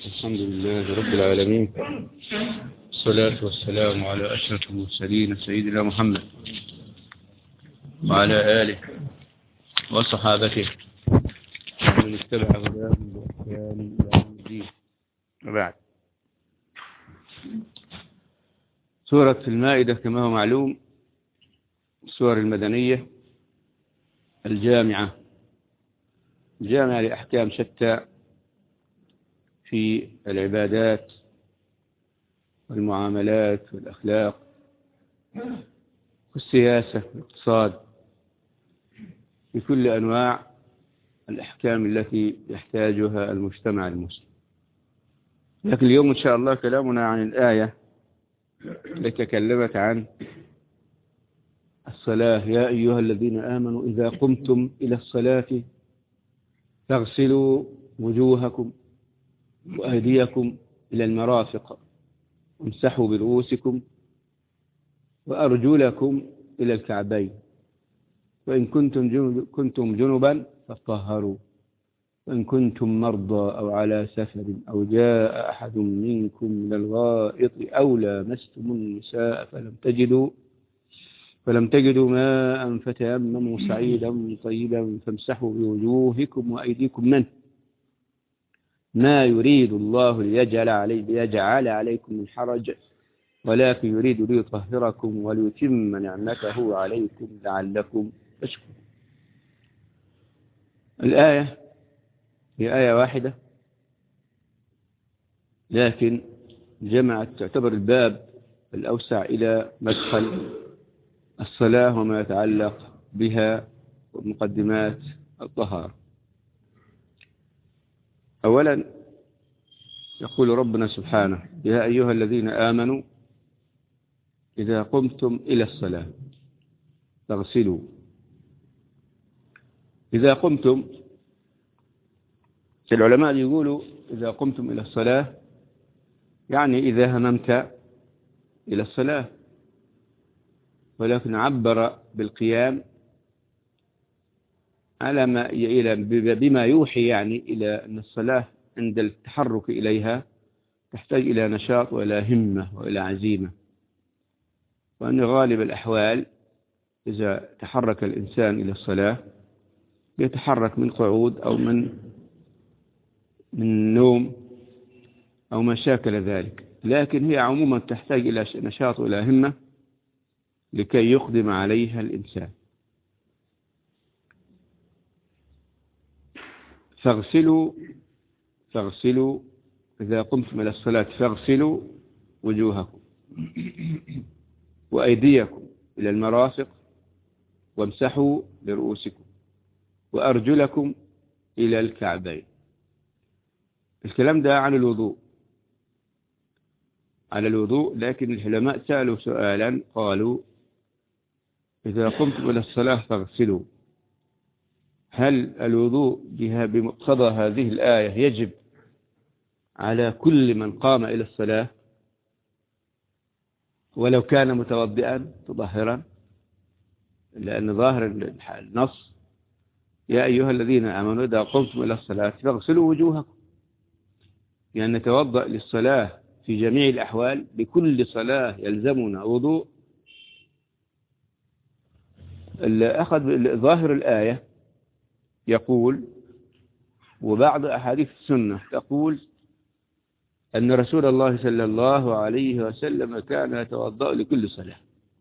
الحمد لله رب العالمين الصلاة والسلام على أشرف المرسلين سيدنا محمد وعلى آله وصحابته ومن اتبع هداهم بإحسان إلى يوم الدين وبعد سورة المائدة كما هو معلوم السور المدنية الجامعة الجامعة لأحكام شتى في العبادات والمعاملات والأخلاق والسياسة والاقتصاد في كل أنواع الأحكام التي يحتاجها المجتمع المسلم لكن اليوم إن شاء الله كلامنا عن الآية التي تكلمت عن الصلاة يا أيها الذين آمنوا إذا قمتم إلى الصلاة فاغسلوا وجوهكم وأهديكم إلى المرافق وامسحوا برؤوسكم وأرجلكم إلى الكعبين وإن كنتم جنب كنتم جنبا فطهروا وإن كنتم مرضى أو على سفر أو جاء أحد منكم من الغائط أو لامستم النساء فلم تجدوا فلم تجدوا ماء فتيمموا سعيدا طيبا فامسحوا بوجوهكم وأيديكم منه ما يريد الله ليجعل, علي ليجعل عليكم من حرج ولكن يريد ليطهركم وليتم نعمته عليكم لعلكم تشكرون الآية هي آية واحدة لكن جمعت تعتبر الباب الأوسع إلى مدخل الصلاة وما يتعلق بها ومقدمات الطهارة أولا يقول ربنا سبحانه يا أيها الذين آمنوا إذا قمتم إلى الصلاة فاغسلوا إذا قمتم العلماء يقولوا إذا قمتم إلى الصلاة يعني إذا هممت إلى الصلاة ولكن عبر بالقيام على ما إلى بما يوحي يعني إلى أن الصلاة عند التحرك إليها تحتاج إلى نشاط وإلى همة وإلى عزيمة وأن غالب الأحوال إذا تحرك الإنسان إلى الصلاة يتحرك من قعود أو من من نوم أو ما شاكل ذلك لكن هي عموما تحتاج إلى نشاط وإلى همة لكي يقدم عليها الإنسان فاغسلوا فاغسلوا إذا قمتم إلى الصلاة فاغسلوا وجوهكم وأيديكم إلى المرافق وامسحوا برؤوسكم وأرجلكم إلى الكعبين الكلام ده عن الوضوء على الوضوء لكن العلماء سألوا سؤالا قالوا إذا قمتم إلى الصلاة فاغسلوا هل الوضوء بها بمقتضى هذه الآية يجب على كل من قام إلى الصلاة ولو كان متوضئا تطهرا لأن ظاهر النص يا أيها الذين آمنوا إذا قمتم إلى الصلاة فاغسلوا وجوهكم لأن يعني نتوضأ للصلاة في جميع الأحوال بكل صلاة يلزمنا وضوء أخذ ظاهر الآية يقول وبعض أحاديث السنة تقول أن رسول الله صلى الله عليه وسلم كان يتوضأ لكل صلاة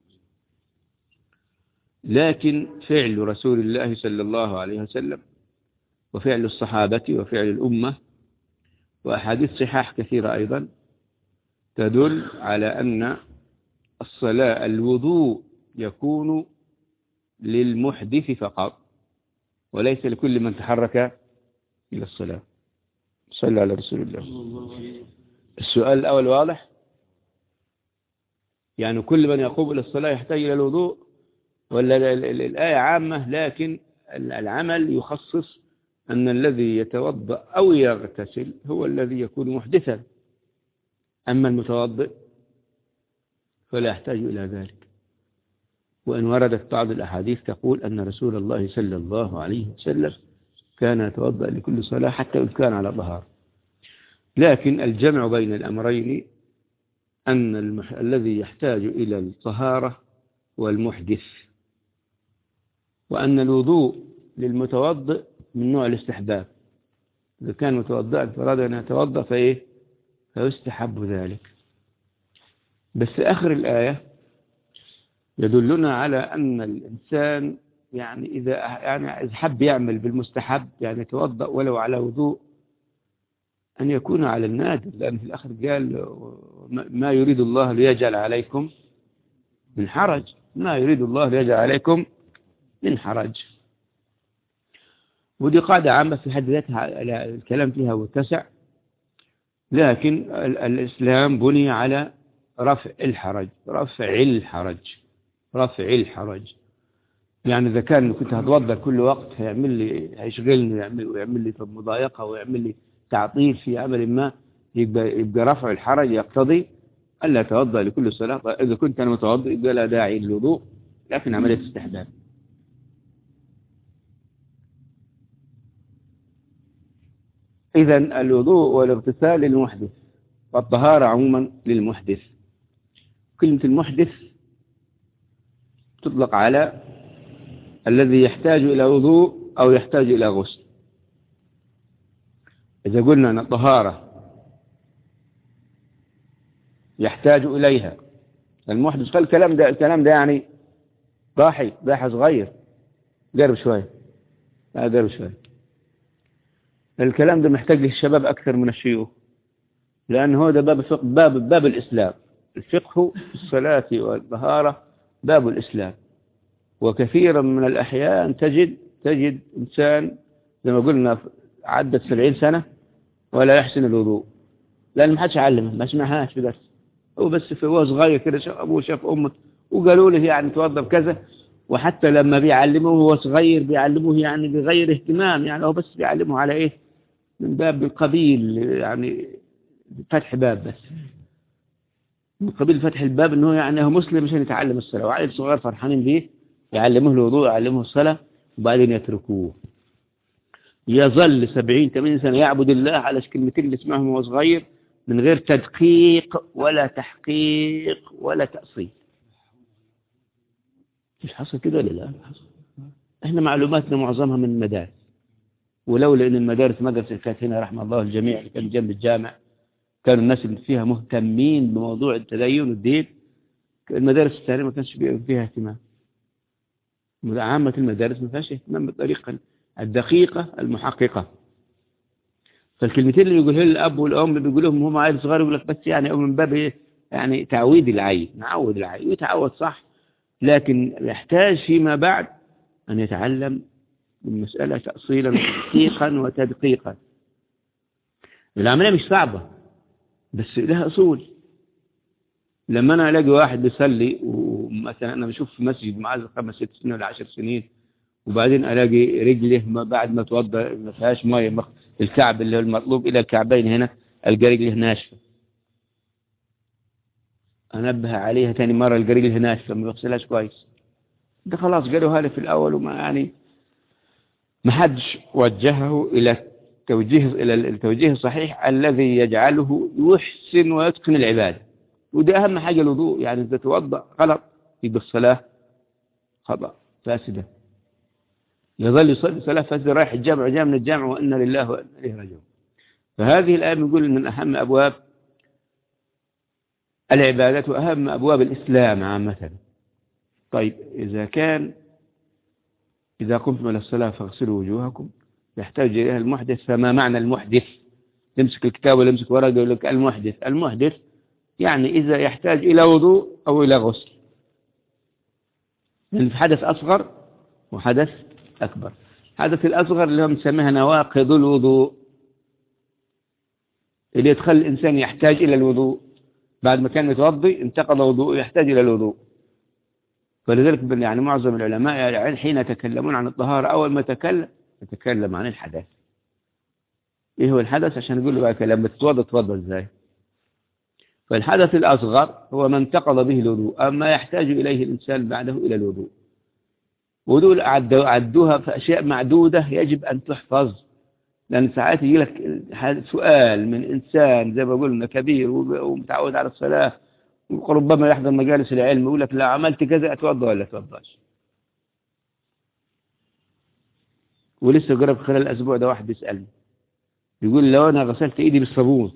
لكن فعل رسول الله صلى الله عليه وسلم وفعل الصحابة وفعل الأمة وأحاديث صحاح كثيرة أيضا تدل على أن الصلاة الوضوء يكون للمحدث فقط وليس لكل من تحرك إلى الصلاة صلى على رسول الله السؤال الأول واضح يعني كل من يقوم إلى الصلاة يحتاج إلى الوضوء ولا الآية عامة لكن العمل يخصص أن الذي يتوضأ أو يغتسل هو الذي يكون محدثا أما المتوضئ فلا يحتاج إلى ذلك وإن وردت بعض الأحاديث تقول أن رسول الله صلى الله عليه وسلم كان يتوضأ لكل صلاة حتى إن كان على ظهر لكن الجمع بين الأمرين أن المح... الذي يحتاج إلى الطهارة والمحدث وأن الوضوء للمتوضئ من نوع الاستحباب إذا كان متوضئا فراد أن يتوضأ فإيه فيستحب ذلك بس آخر الآية يدلنا على أن الإنسان يعني إذا يعني إذا حب يعمل بالمستحب يعني يتوضأ ولو على وضوء أن يكون على النادر لأن في الآخر قال ما يريد الله ليجعل عليكم من حرج ما يريد الله ليجعل عليكم من حرج ودي قاعدة عامة في حد ذاتها الكلام فيها متسع لكن الإسلام بني على رفع الحرج رفع الحرج رفع الحرج يعني إذا كان كنت هتوضى كل وقت هيعمل لي هيشغلني ويعمل, ويعمل لي مضايقة ويعمل لي تعطيل في عمل ما يبقى, يبقى رفع الحرج يقتضي ألا يتوضأ لكل صلاة إذا كنت أنا متوضئ يبقى لا داعي للوضوء لكن عملية استحباب إذا الوضوء والاغتسال للمحدث والطهارة عموما للمحدث كلمة المحدث تطلق على الذي يحتاج إلى وضوء أو يحتاج إلى غسل إذا قلنا أن الطهارة يحتاج إليها المحدث قال الكلام ده الكلام ده يعني ضاحي ضاحي صغير قرب شوية لا قرب شوية الكلام ده محتاج للشباب أكثر من الشيوخ لأن هو ده باب فقه باب باب الإسلام الفقه الصلاة والطهارة باب الإسلام وكثيرا من الأحيان تجد تجد إنسان زي ما قلنا عدت سبعين سنة ولا يحسن الوضوء لأن ما حدش علمه ما سمعهاش في درس هو بس في هو صغير كده شاف أبوه شاف أمه وقالوا له يعني توضب كذا وحتى لما بيعلموه هو صغير بيعلموه يعني بغير اهتمام يعني هو بس بيعلمه على إيه من باب القبيل يعني فتح باب بس من قبيل فتح الباب انه يعني هو مسلم عشان يتعلم الصلاة وعيل صغير فرحانين به يعلموه الوضوء يعلموه الصلاة وبعدين يتركوه يظل سبعين ثمانين سنة يعبد الله على كلمتين اللي سمعهم وهو صغير من غير تدقيق ولا تحقيق ولا تأصيل مش حصل كده ولا لا احنا معلوماتنا معظمها من المدارس ولولا ان المدارس مدرسة كانت هنا رحمة الله الجميع اللي كان جنب الجامع كانوا الناس اللي فيها مهتمين بموضوع التدين والدين المدارس الثانية ما كانش فيها اهتمام عامة المدارس ما فيهاش اهتمام بالطريقة الدقيقة المحققة فالكلمتين اللي يقولها الأب والأم بيقولوهم هم عيل صغير يقول لك بس يعني من باب يعني تعويد العين نعود العين ويتعود صح لكن يحتاج فيما بعد أن يتعلم المسألة تأصيلا وتحقيقا وتدقيقا العملية مش صعبة بس لها أصول لما أنا ألاقي واحد بيصلي ومثلا أنا بشوف في مسجد معاه خمس ست سنين ولا عشر سنين وبعدين ألاقي رجله ما بعد ما توضى ما فيهاش مية الكعب اللي هو المطلوب إلى الكعبين هنا ألقى رجله ناشفة أنبه عليها تاني مرة ألقى رجله ناشفة ما بغسلهاش كويس ده خلاص قالوا هذا في الأول وما يعني ما حدش وجهه إلى التوجيه إلى التوجيه الصحيح الذي يجعله يحسن ويتقن العبادة وده أهم حاجة الوضوء يعني إذا توضأ غلط يبقى الصلاة خطأ فاسدة يظل يصلي صلاة فاسدة رايح الجامع جاء من الجامع وإن لله وإن إليه راجعون فهذه الآية بنقول من أهم أبواب العبادات وأهم أبواب الإسلام عامة طيب إذا كان إذا قمتم إلى الصلاة فاغسلوا وجوهكم يحتاج إليها المحدث فما معنى المحدث تمسك الكتاب ولا يمسك ورقة يقول لك المحدث المحدث يعني إذا يحتاج إلى وضوء أو إلى غسل لأن في حدث أصغر وحدث أكبر حدث الأصغر اللي هم نسميها نواقض الوضوء اللي يدخل الإنسان يحتاج إلى الوضوء بعد ما كان يتوضي انتقض وضوء يحتاج إلى الوضوء فلذلك يعني معظم العلماء يعني حين يتكلمون عن الطهارة أول ما تكلم يتكلم عن الحدث إيه هو الحدث عشان يقول له بقى لما تتوضى تتوضى إزاي فالحدث الأصغر هو ما انتقض به الوضوء أما يحتاج إليه الإنسان بعده إلى الوضوء وضوء عدوها في أشياء معدودة يجب أن تحفظ لأن ساعات يجي لك سؤال من إنسان زي ما قلنا كبير ومتعود على الصلاة وربما يحضر مجالس العلم ويقول لك لا عملت كذا أتوضأ ولا أتوضأش ولسه قرب خلال الأسبوع ده واحد يسألني يقول لو أنا غسلت إيدي بالصابون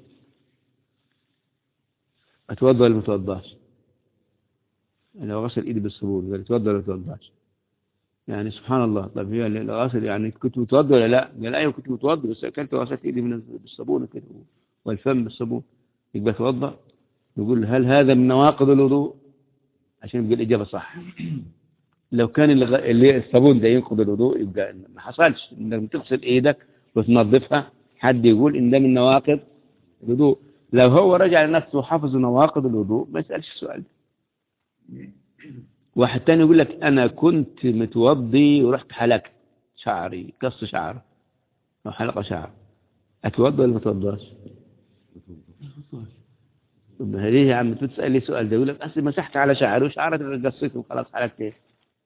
أتوضأ ولا ما أتوضأش لو غسل إيدي بالصابون قال أتوضأ ولا أتوضأش يعني سبحان الله طب هي الغسل يعني كنت متوضأ ولا لا قال أيوه كنت متوضأ بس أكلت وغسلت إيدي من بالصابون كده والفم بالصابون يبقى أتوضأ يقول هل هذا من نواقض الوضوء عشان يبقى الإجابة صح لو كان اللي الصابون ده ينقض الوضوء يبقى ما حصلش انك تغسل ايدك وتنظفها حد يقول ان ده من نواقض الوضوء لو هو رجع لنفسه وحافظ نواقض الوضوء ما يسألش السؤال ده واحد تاني يقول لك انا كنت متوضي ورحت حلقت شعري قص شعر او حلقة شعر اتوضى ولا ما اتوضاش طب ليه يا عم تسأل لي سؤال ده يقول لك اصل مسحت على شعري وشعرك قصيته وخلاص حلقت ايه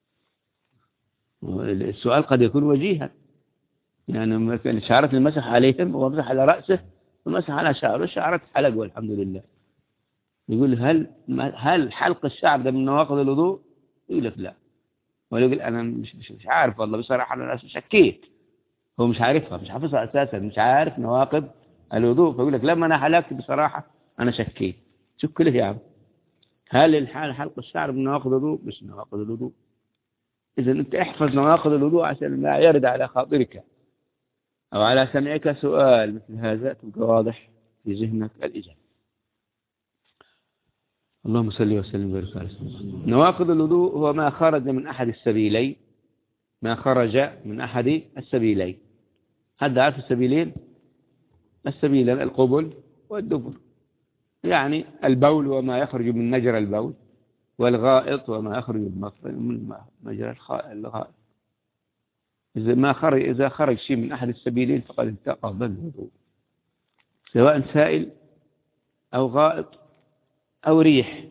السؤال قد يكون وجيها يعني شعرت المسح عليهم ومسح على رأسه ومسح على شعره شعرت حلق والحمد لله يقول هل هل حلق الشعر ده من نواقض الوضوء يقول لك لا ويقول انا مش, مش, مش عارف والله بصراحة انا شكيت هو مش عارفها مش حافظها اساسا مش عارف نواقض الوضوء فيقول لك لما انا حلقت بصراحة انا شكيت شك له يا عم هل الحال حلق الشعر من نواقض الوضوء مش نواقض الوضوء إذا أنت احفظ نواقض الوضوء عشان ما يرد على خاطرك أو على سمعك سؤال مثل هذا تبقى واضح في ذهنك الإجابة اللهم صل وسلم وبارك على سيدنا نواقض الوضوء هو ما خرج من أحد السبيلين ما خرج من أحد السبيلين هذا عارف السبيلين السبيلين القبل والدبر يعني البول وما يخرج من نجر البول والغائط وما يخرج من مجرى الغائط إذا ما خرج إذا خرج شيء من أحد السبيلين فقد انتقض الوضوء سواء سائل أو غائط أو ريح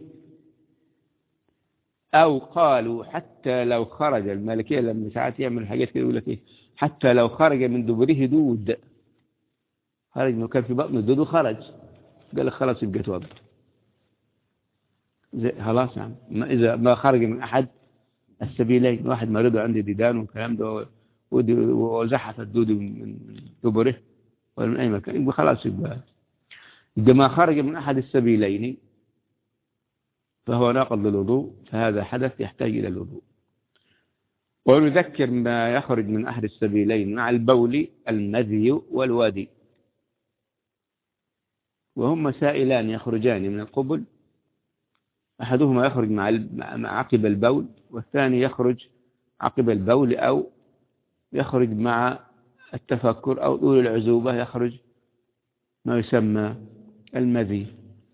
أو قالوا حتى لو خرج الملكية لما ساعات يعمل حاجات كده يقول لك إيه حتى لو خرج من دبره دود خرج من كان في بطن الدود وخرج قال لك خلاص يبقى توضأ خلاص يعني إذا ما خرج من أحد السبيلين واحد مريض عنده ديدان والكلام ده وزحف الدود من دبره ولا من أي مكان يبقى خلاص يبقى إذا ما خرج من أحد السبيلين فهو ناقض للوضوء فهذا حدث يحتاج إلى الوضوء ونذكر ما يخرج من أحد السبيلين مع البول المذي والوادي وهم سائلان يخرجان من القبل أحدهما يخرج مع مع عقب البول والثاني يخرج عقب البول أو يخرج مع التفكر أو طول العزوبة يخرج ما يسمى المذي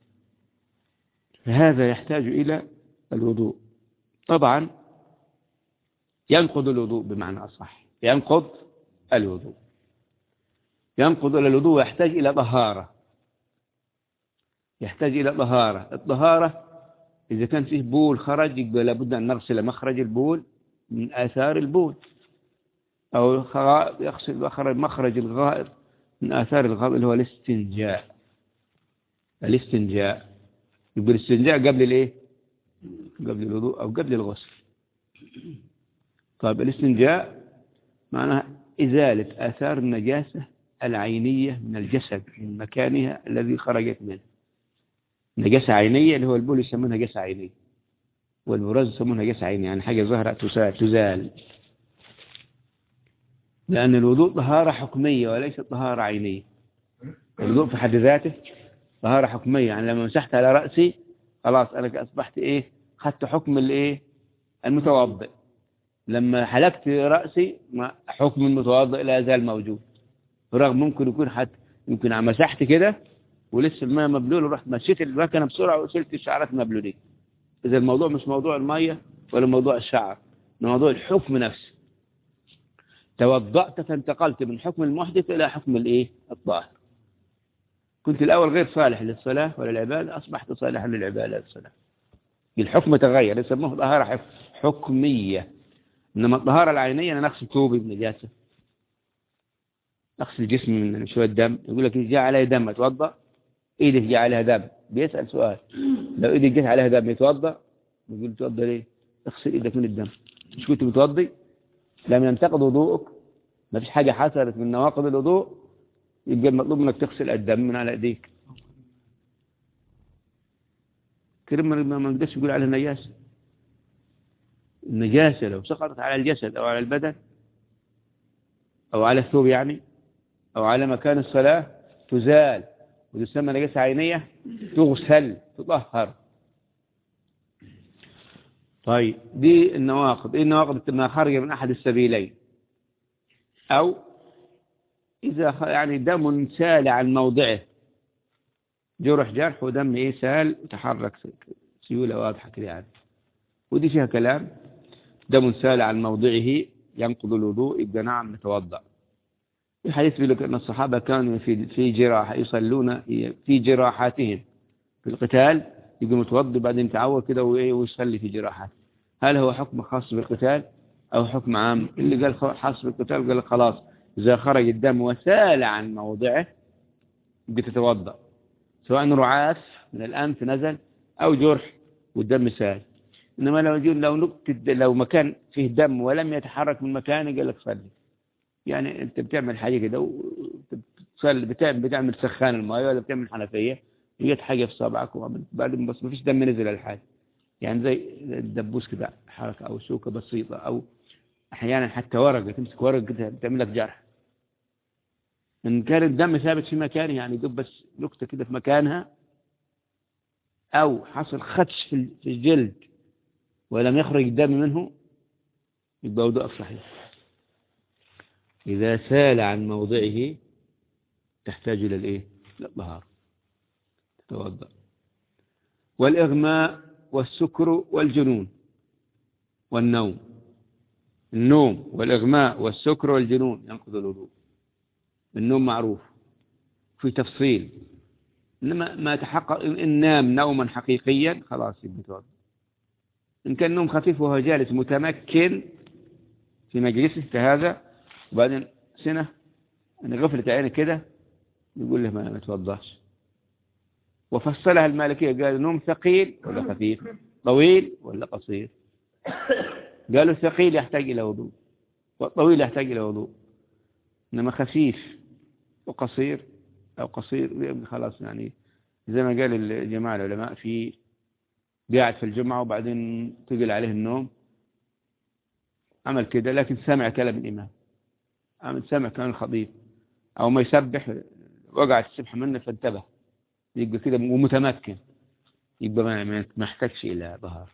فهذا يحتاج إلى الوضوء طبعا ينقض الوضوء بمعنى أصح ينقض الوضوء ينقض الوضوء ويحتاج إلى طهارة يحتاج إلى طهارة الطهارة إذا كان فيه بول خرج يبقى لابد أن نغسل مخرج البول من آثار البول أو يغسل مخرج مخرج الغائط من آثار الغائط اللي هو الاستنجاء الاستنجاء يبقى الاستنجاء قبل الايه قبل الوضوء أو قبل الغسل طيب الاستنجاء معناها إزالة آثار النجاسة العينية من الجسد من مكانها الذي خرجت منه نجاسة عينية اللي هو البول يسمونها نجاسة عينية والبراز يسمونها نجاسة عينية يعني حاجة ظاهرة تزال لأن الوضوء طهارة حكمية وليست طهارة عينية الوضوء في حد ذاته طهارة حكمية يعني لما مسحت على رأسي خلاص أنا أصبحت إيه خدت حكم الإيه المتوضئ لما حلقت رأسي حكم المتوضئ لا يزال موجود رغم ممكن يكون حتى يمكن مسحت كده ولسه الماء مبلول ورحت مشيت المكنه بسرعه وشلت الشعرات مبلولين اذا الموضوع مش موضوع الميه ولا موضوع الشعر موضوع الحكم نفسه توضأت فانتقلت من حكم المحدث إلى حكم الايه الطاهر كنت الأول غير صالح للصلاة ولا العبادة أصبحت صالحا للعبادة والصلاة الحكم تغير يسموه طهارة حكمية إنما الطهارة العينية أنا نغسل ثوبي بنجاسة أغسل جسمي من شوية دم يقول لك جاء عليه دم أتوضأ إيدك جاء عليها دم بيسأل سؤال لو إيدك جاء عليها دم يتوضأ يقول توضأ ليه اغسل إيدك من الدم مش كنت متوضي لم ينتقد وضوءك ما فيش حاجة حصلت من نواقض الوضوء يبقى المطلوب منك تغسل الدم من على ايديك كريم ما نقدرش يقول عليها نجاسة النجاسة لو سقطت على الجسد أو على البدن أو على الثوب يعني أو على مكان الصلاة تزال وتسمى نجاسة عينية تغسل تطهر طيب دي النواقض ايه النواقض ما خرج من أحد السبيلين أو إذا يعني دم سال عن موضعه جرح جرح ودم إيه سال وتحرك سيولة واضحة كده يعني ودي فيها كلام دم سال عن موضعه ينقض الوضوء يبقى نعم نتوضأ الحديث بيقول لك أن الصحابة كانوا في في جراح يصلون في جراحاتهم في القتال يبقى متوضي بعدين يتعور كده ويصلي في جراحات هل هو حكم خاص بالقتال أو حكم عام اللي قال خاص بالقتال قال خلاص إذا خرج الدم وسال عن موضعه بتتوضأ سواء رعاف من الأنف نزل أو جرح والدم سال إنما لو لو نقطة لو مكان فيه دم ولم يتحرك من مكانه قال لك صلي يعني أنت بتعمل حاجة كده وتصلي بتعمل بتعمل سخان الماء ولا بتعمل حنفية وجت حاجة في صابعك وبعدين بس ما فيش دم نزل على الحاجة يعني زي الدبوس كده حركة أو سوكة بسيطة أو أحيانا حتى ورقة تمسك ورقة كده بتعمل لك جرح إن كان الدم ثابت في مكانه يعني دب بس نقطة كده في مكانها أو حصل خدش في الجلد ولم يخرج الدم منه يبقى وضوء صحيح إذا سال عن موضعه تحتاج إلى الإيه؟ للطهارة تتوضأ والإغماء والسكر والجنون والنوم النوم والإغماء والسكر والجنون ينقض الوضوء النوم معروف في تفصيل إنما ما تحقق إن نام نوما حقيقيا خلاص يبقى توضأ إن كان نوم خفيف وهو جالس متمكن في مجلسه كهذا وبعدين سنة أن غفلت عينه كده يقول له ما توضاش وفصلها المالكية قال نوم ثقيل ولا خفيف طويل ولا قصير قالوا ثقيل يحتاج إلى وضوء والطويل يحتاج إلى وضوء إنما خفيف وقصير أو قصير خلاص يعني زي ما قال الجماعة العلماء في قاعد في الجمعة وبعدين تقل عليه النوم عمل كده لكن سمع كلام الإمام عمل سمع كلام الخطيب أو ما يسبح وقعت السبحة منه فانتبه يبقى كده ومتمكن يبقى ما محتاجش إلى ظهر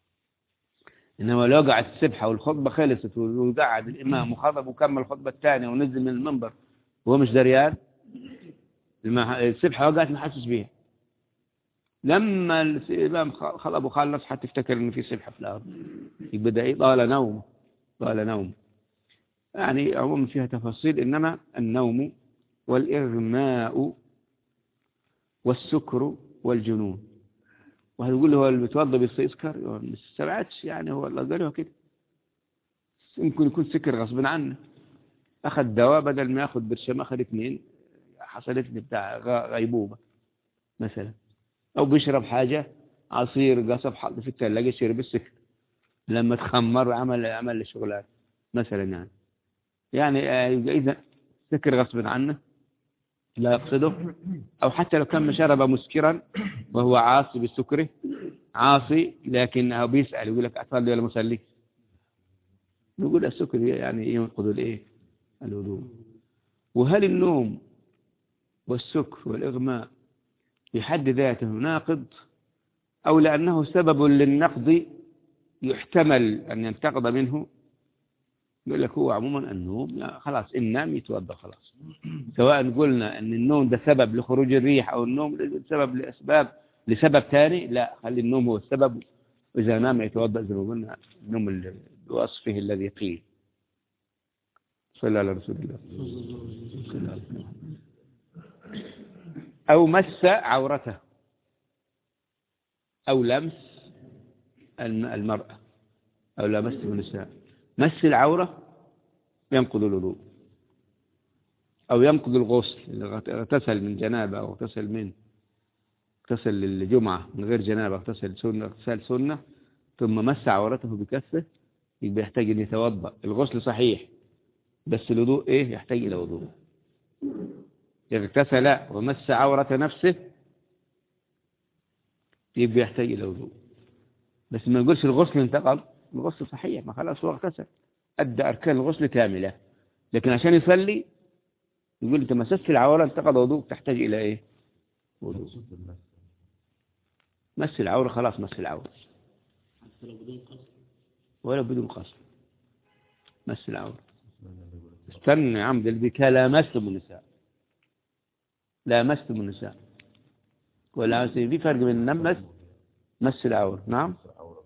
إنما لو وقعت السبحة والخطبة خلصت وقعد الإمام وخطب وكمل الخطبة الثانية ونزل من المنبر وهو مش دريان السبحة وقعت ما حسش بيها لما الإمام خلب وخلص حتى افتكر إن في سبحة في الأرض يبقى ده إيه طال نوم طال نوم يعني عموما فيها تفاصيل إنما النوم والإغماء والسكر والجنون وهتقول له هو اللي بيتوضى بيسكر مش سمعتش يعني هو الله قال له كده يمكن يكون سكر غصب عنه أخذ دواء بدل ما ياخذ برشام أخذ اثنين حصلت لي بتاع غيبوبة مثلا أو بيشرب حاجة عصير قصب حط في الثلاجة شرب السكر لما تخمر عمل عمل شغلات مثلا يعني يعني إذا سكر غصب عنه لا يقصده أو حتى لو كان شرب مسكرا وهو عاصي بسكره عاصي لكنه بيسأل يقول لك أصلي ولا مسلي نقول السكر يعني ينقض الايه الوضوء وهل النوم والسكر والإغماء بحد ذاته ناقض أو لأنه سبب للنقض يحتمل أن ينتقض منه يقول لك هو عموما النوم خلاص إن نام يتوضا خلاص سواء قلنا أن النوم ده سبب لخروج الريح أو النوم سبب لأسباب لسبب ثاني لا خلي النوم هو السبب وإذا نام يتوضا زي ما قلنا النوم بوصفه الذي قيل صلى على رسول الله صلى الله عليه وسلم أو مس عورته أو لمس المرأة أو لمس النساء مس العورة ينقض الوضوء أو ينقض الغسل إذا اغتسل من جنابة أو اغتسل من اغتسل للجمعة من غير جنابة اغتسل سنة اغتسال سنة ثم مس عورته بكفه يبقى يحتاج أن يتوضأ الغسل صحيح بس الوضوء إيه يحتاج إلى وضوء إذا اغتسل ومس عورة نفسه يبقى يحتاج إلى وضوء بس ما نقولش الغسل انتقل الغسل صحيح ما خلاص هو اغتسل أدى أركان الغسل كاملة لكن عشان يصلي يقول أنت مسست العورة انتقض وضوء تحتاج إلى إيه وضوء مس العورة خلاص مس العورة ولا بدون قصد مس العورة استنى يا عم ده اللي لا مستم النساء لا مستم النساء ولا في فرق بين مس مس العورة نعم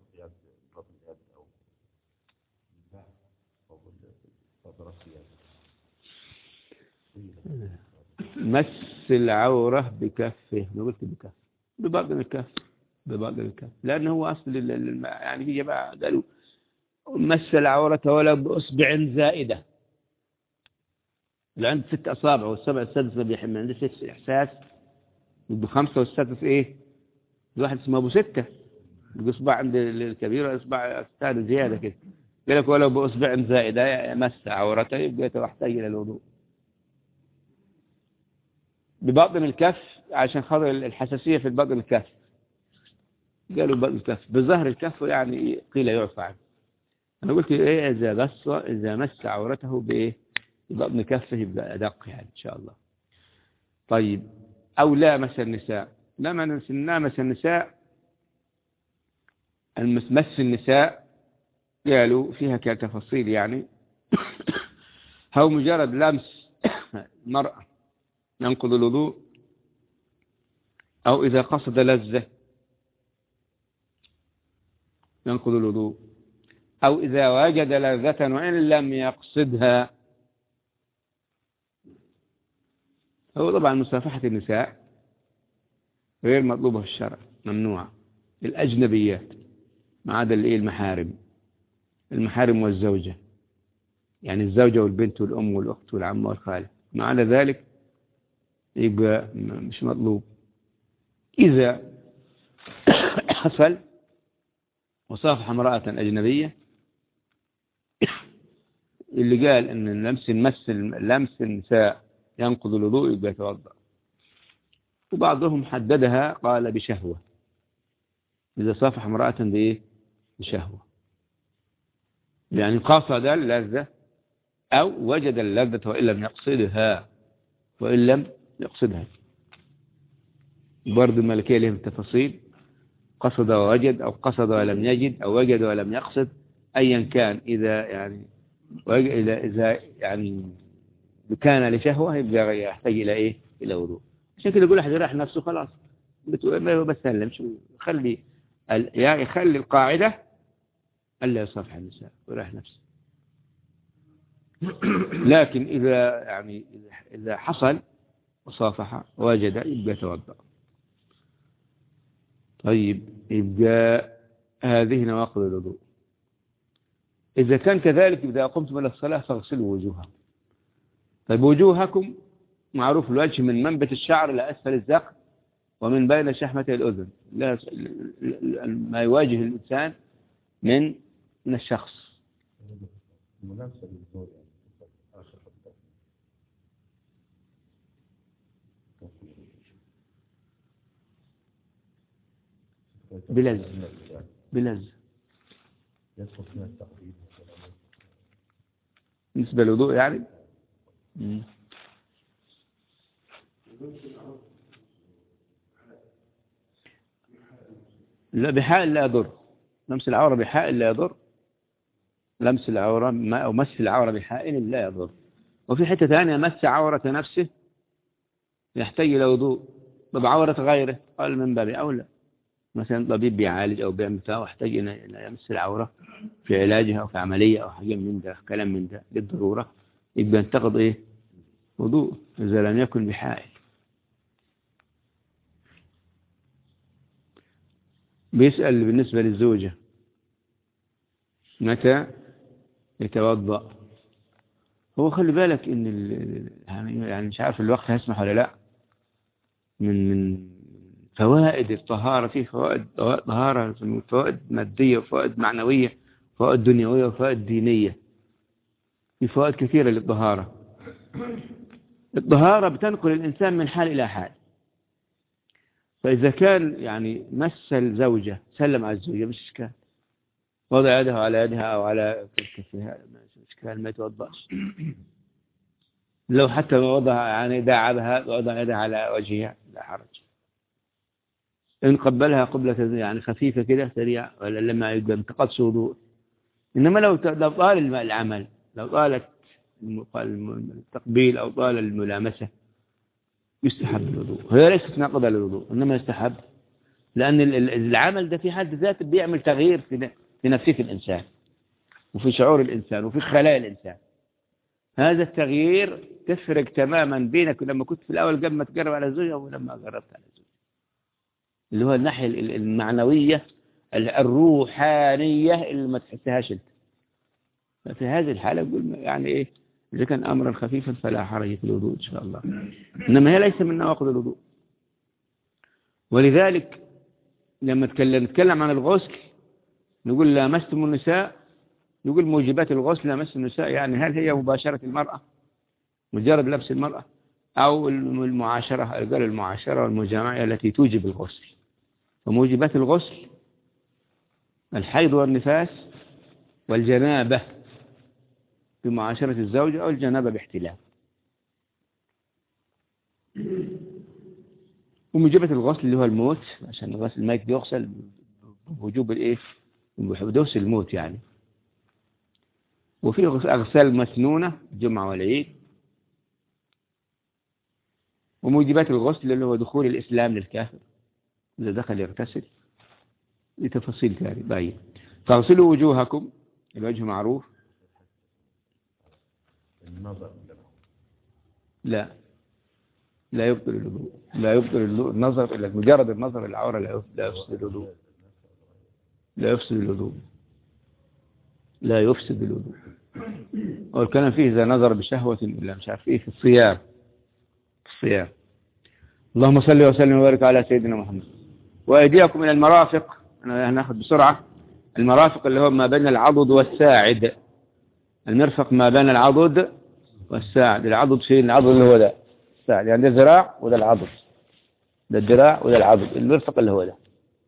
مس العورة بكفه ما قلت بكف بباطن الكف بباطن الكف لأنه هو أصل يعني في جماعة قالوا مس العورة ولا بأصبع زائدة اللي عنده ست أصابع والسبع السادس ما بيحمل عنده ست إحساس بده خمسة والسادس إيه الواحد اسمه أبو ستة الإصبع عند الكبير والإصبع الثاني زيادة كده قال لك ولو بأصبع زائدة مس عورته يبقى يحتاج إلى الوضوء بباطن الكف عشان خاطر الحساسية في باطن الكف قالوا باطن الكف بظهر الكف يعني قيل يعفى عنه أنا قلت إيه إذا بس إذا مس عورته بإيه ببطن كفه يبقى أدق يعني إن شاء الله طيب أو لامس النساء لامس لامس النساء المس النساء قالوا فيها كتفاصيل يعني هو مجرد لمس المرأة ينقض الوضوء أو إذا قصد لذة ينقض الوضوء أو إذا وجد لذة وإن لم يقصدها هو طبعا مصافحة النساء غير مطلوبة في الشرع ممنوعة الأجنبيات ما عدا المحارم المحارم والزوجة يعني الزوجة والبنت والأم والأخت والعم والخالة ما عدا ذلك يبقى مش مطلوب إذا حصل وصافح امرأة أجنبية اللي قال ان لمس المس لمس النساء ينقض الوضوء يبقى يتوضا وبعضهم حددها قال بشهوة إذا صافح امرأة بإيه بشهوة يعني قصد اللذة أو وجد اللذة وإن لم يقصدها وإن لم يقصدها برضو الملكية لهم تفاصيل قصد ووجد أو قصد ولم يجد أو وجد ولم يقصد أيا كان إذا يعني إذا إذا يعني كان لشهوة يبقى يحتاج إلى إيه إلى وضوء عشان كده يقول أحد يريح نفسه خلاص ما بسلمش خلي يعني يخلي القاعدة ألا يصافح النساء ويريح نفسه لكن إذا يعني إذا حصل وصافح وجد يبقى يتوضأ طيب يبقى هذه نواقض الوضوء إذا كان كذلك إذا قمتم إلى الصلاة فاغسلوا وجوهكم طيب وجوهكم معروف الوجه من منبت الشعر إلى أسفل الذقن ومن بين شحمة الأذن لا ما يواجه الإنسان من من الشخص بلز بلز بالنسبة للوضوء يعني لا بحائل لا يضر لمس العورة بحائل لا يضر لمس العورة أو مس العورة بحائل لا يضر وفي حتة ثانية مس عورة نفسه يحتاج إلى وضوء بعورة غيره قال من باب أولى مثلا طبيب بيعالج أو بيعمل بتاع واحتاج إلى يمس العورة في علاجها أو في عملية أو حاجة من ده كلام من ده للضرورة يبقى ينتقض إيه وضوء إذا لم يكن بحائل بيسأل بالنسبة للزوجة متى يتوضأ هو خلي بالك ان ال... يعني يعني مش عارف الوقت هيسمح ولا لا من من فوائد الطهارة في فوائد طهارة فوائد مادية وفوائد معنوية فوائد دنيوية وفوائد دينية في فوائد كثيرة للطهارة الطهارة بتنقل الإنسان من حال إلى حال فإذا كان يعني مس الزوجة سلم على الزوجة مش إشكال وضع يده على يدها أو على كفها مش إشكال ما يتوضأش لو حتى وضع يعني داعبها وضع يدها على وجهها لا حرج إن قبلها قبلة يعني خفيفة كده سريعة ولا لما يبقى انتقضش وضوء إنما لو لو طال العمل لو طالت التقبيل أو طال الملامسة يستحب الوضوء هي ليست ناقضة للوضوء إنما يستحب لأن العمل ده في حد ذاته بيعمل تغيير في في نفسية الإنسان وفي شعور الإنسان وفي خلايا الإنسان هذا التغيير تفرق تماما بينك لما كنت في الأول قبل ما تقرب على الزوجة ولما قربت على الزوجة اللي هو الناحية المعنوية الروحانية اللي ما تحسهاش انت ففي هذه الحالة يقول يعني ايه إذا كان أمرا خفيفا فلا حرج في الوضوء إن شاء الله إنما هي ليس من نواقض الوضوء ولذلك لما نتكلم عن الغسل نقول لامستم النساء نقول موجبات الغسل لامست النساء يعني هل هي مباشرة المرأة مجرد لبس المرأة أو المعاشرة قال المعاشرة والمجامعة التي توجب الغسل وموجبات الغسل الحيض والنفاس والجنابة بمعاشرة الزوجة أو الجنابة باحتلال وموجبة الغسل اللي هو الموت عشان الغسل الميت بيغسل بوجوب الايه بحدوث الموت يعني وفي أغسال مسنونة الجمعة والعيد وموجبات الغسل اللي هو دخول الإسلام للكافر إذا دخل يغتسل لتفاصيل ثانية باين فاغسلوا وجوهكم الوجه معروف النظر لا لا يبطل الوضوء لا يبطل النظر إلا مجرد النظر العورة لا يفسد الوضوء لا يفسد الوضوء لا يفسد الوضوء والكلام فيه إذا نظر بشهوة إلا مش عارف إيه في الصيام في الصيام اللهم صل وسلم وبارك على سيدنا محمد وأيديكم إلى المرافق أنا هناخد بسرعة المرافق اللي هو ما بين العضد والساعد المرفق ما بين العضد والساعد العضد فين العضد اللي هو ده الساعد يعني ده الذراع وده العضد ده الذراع وده العضد المرفق اللي هو ده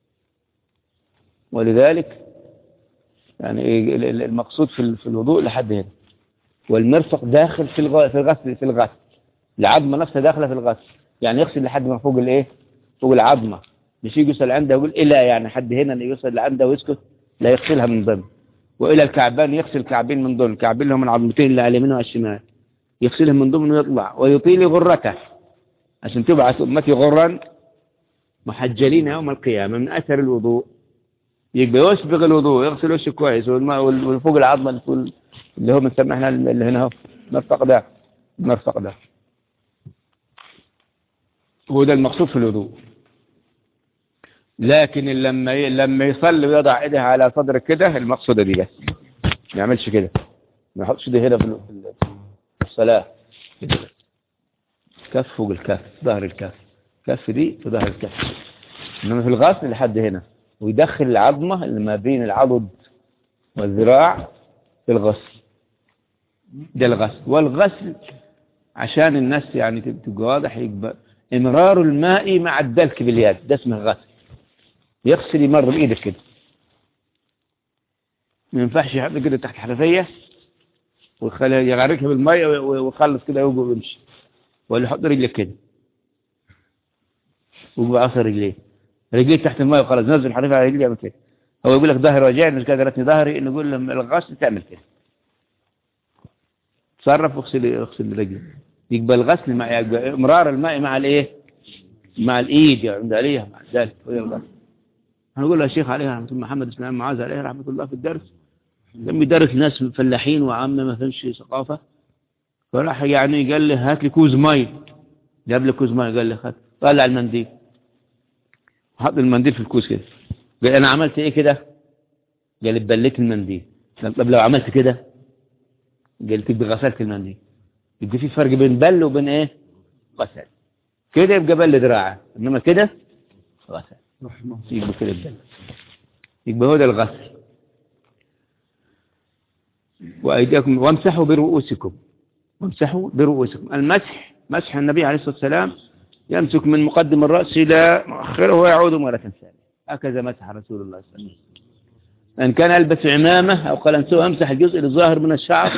ولذلك يعني المقصود في الوضوء لحد هنا والمرفق داخل في الغسل في الغسل في الغسل العظمه نفسها داخله في الغسل يعني يغسل لحد ما فوق الايه فوق العظمه مش يجي يوصل عنده يقول الى يعني حد هنا يوصل لعنده ويسكت لا يغسلها من ضمن والى الكعبان يغسل الكعبين من ضمن الكعبين اللي هم العظمتين اللي على اليمين والشمال يغسلهم من ضمن ويطلع ويطيل غرته عشان تبعث امتي غرا محجلين يوم القيامه من اثر الوضوء يبقى يسبغ الوضوء يغسل وشه كويس والماء وفوق العظمه اللي هو بنسميه احنا اللي هنا اهو المرفق ده المرفق ده هو ده المقصود في الوضوء لكن لما لما يصلي ويضع ايديه على صدره كده المقصوده دي بس ما يعملش كده ما يحطش ايديه هنا في الصلاه كده كف فوق الكف ظهر الكف كف دي في ظهر الكف انما في الغسل لحد هنا ويدخل العظمه اللي ما بين العضد والذراع في الغسل ده الغسل والغسل عشان الناس يعني تبقى واضح يبقى امرار الماء مع الدلك باليد ده اسمه غسل يغسل يمر بايدك كده ما ينفعش يحط كده تحت حنفيه ويخليها يغرقها بالميه ويخلص كده ويمشي ولا يحط رجلك كده ويبقى عصر رجليه رجليك تحت الميه وخلاص نزل الحنفيه على رجلي يعمل كده هو يقول لك ظهري وجعني مش قادرتني ظهري نقول له الغسل تعمل كده تصرف واغسل اغسل رجلك يبقى الغسل مع يبقى امرار الماء مع الايه مع الايد يعني عليها مع ذلك هي الغسل هنقول له يا شيخ عليه رحمه الله محمد اسماعيل معاذ عليه رحمه الله في الدرس لم يدرس ناس فلاحين وعامه ما فهمش ثقافه فراح يعني قال لي هات لي كوز مي جاب لي كوز مي قال لي خد طلع المنديل حط المنديل في الكوز كده قال انا عملت ايه كده قال لي بليت المنديل طب لو عملت كده قلت يبقى غسلت المنديل يبقى في فرق بين بل وبين ايه غسل كده يبقى بل ذراعه انما كده غسل يبقى كده بل يبقى هو ده الغسل وأيديكم وامسحوا برؤوسكم وامسحوا برؤوسكم المسح مسح النبي عليه الصلاة والسلام يمسك من مقدم الرأس إلى مؤخره ويعود مرة ثانية هكذا مسح رسول الله صلى الله عليه وسلم إن كان يلبس عمامة أو قلنسوه يمسح الجزء الظاهر من الشعر